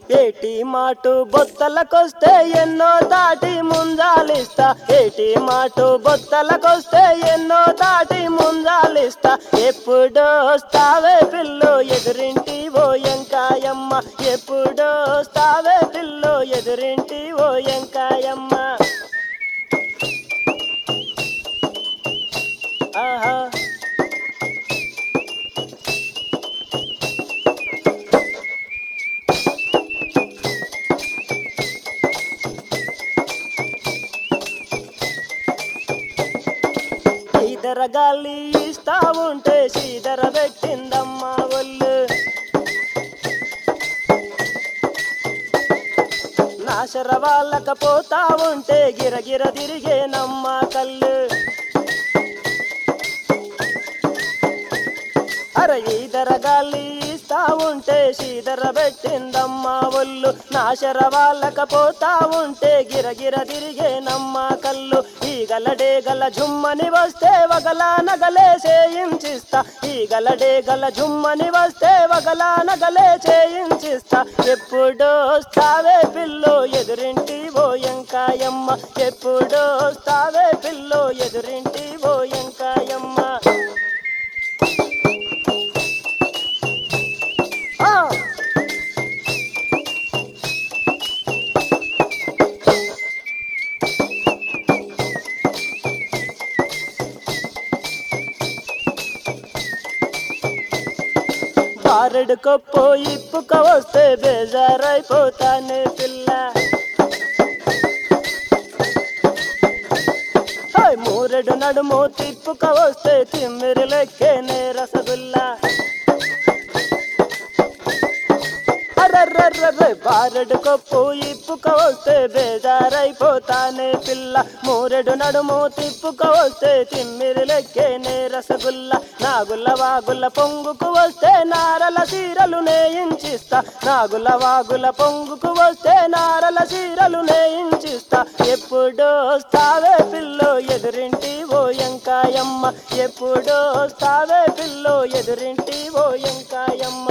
ఏటి మాటు బొత్తలకొస్తే ఎన్నో దాటి ముంజాలిస్తా ఏటి మాటు బొత్తలకొస్తే ఎన్నో దాటి ముంజాలిస్తా ఎప్పుడో వస్తావే పిల్లు ఎదురింటి ఓ ఎంకాయమ్మ ఎప్పుడో వస్తావే పిల్లు ఎదురింటి ఓ ఎంకాయమ్మ ఆహా ఈదర గాలి ఇస్తా ఉంటే సీదర పెట్టిందమ్మా ఒళ్ళు నాశర వాళ్ళకపోతా ఉంటే గిరగిర తిరిగేనమ్మ కళ్ళు అర ఈదర గాలి ఇస్తా ఉంటే సీదర పెట్టిందమ్మ ఒళ్ళు నాశర వాళ్ళకపోతా ఉంటే గిరగిర తిరిగేనమ్మ కళ్ళు ఈ గలడే గల జుమ్మని వస్తే వగలా నగలే చేయించిస్తా ఈ గలడే గల జుమ్మని వస్తే వగలా నగలే చేయించిస్తా ఎప్పుడో వస్తావే పిల్లో ఎదురింటి ఓ ఎంకాయమ్మ ఎప్పుడో వస్తావే పిల్లో ఎదురింటి ఓ ఎంకాయమ్మ ఆ! బారెడు కొప్పు ఇప్పుక వస్తే బేజారైపోతానే పిల్ల హాయ్ మూరెడు నడుము తిప్పుక వస్తే తిమ్మిరి లెక్కేనే రసగుల్లా అర్రర్రర్రర్ర బారెడు కొప్పు ఇప్పుక వస్తే బేజారైపోతానే పిల్ల మూరెడు నడుము తిప్పుక వస్తే తిమ్మిరి లెక్కేనే రసగుల్ల నాగుల వాగుల పొంగుకు వస్తే నారల సీరలు నేయించిస్తా నాగుల వాగుల పొంగుకు వస్తే నారల సీరలు నేయించిస్తా ఎప్పుడో వస్తావే పిల్లో ఎదురింటి ఓ ఎంకాయమ్మ ఎప్పుడో వస్తావే పిల్లో ఎదురింటి ఓ ఎంకాయమ్మ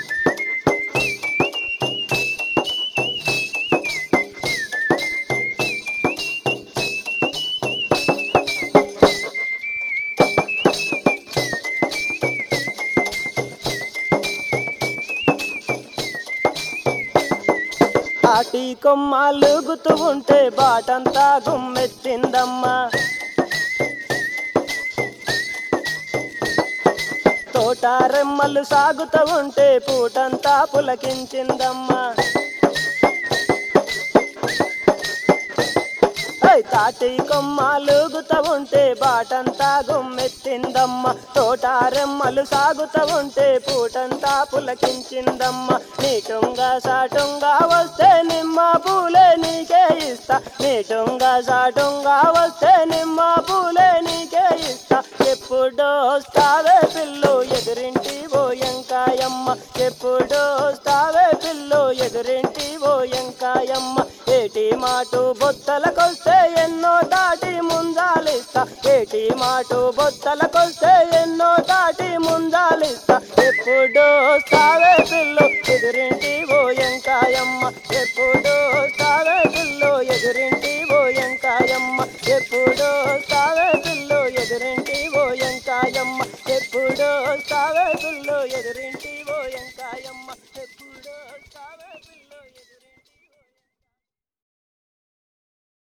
ఆటి కొమ్మాలుగుతూ ఉంటే బాటంతా గుమ్మెత్తిందమ్మా తోట రెమ్మలు సాగుతూ ఉంటే పూటంతా పులకించిందమ్మా ఏయ్ తాటి కొమ్మాలుగుతూ ఉంటే బాటంతా గుమ్మెత్తిందమ్మ తోట రెమ్మలు సాగుతూ ఉంటే పూటంతా పులకించిందమ్మ నీటుంగా సాటుంగా వస్తే నిమ్మ పూలే నీకే ఇస్తా నీటుంగా సాటుంగా వస్తే నిమ్మ పూలే నీకే ఇస్తా ఎప్పుడో వస్తావే పిల్లు ఎదురింటి ఓ ఎంకాయమ్మ ఎప్పుడో వస్తావే పిల్లు ఎదురింటి ఓ ఎంకాయమ్మ ఏటి మాటు బొత్తలకొస్తే ఎన్నో దాటి ముందాలిస్తా ఏటి మాటు బొత్తలకొస్తే ఎన్నో దాటి ముందాలిస్తా ఎప్పుడో వస్తావే పిల్లు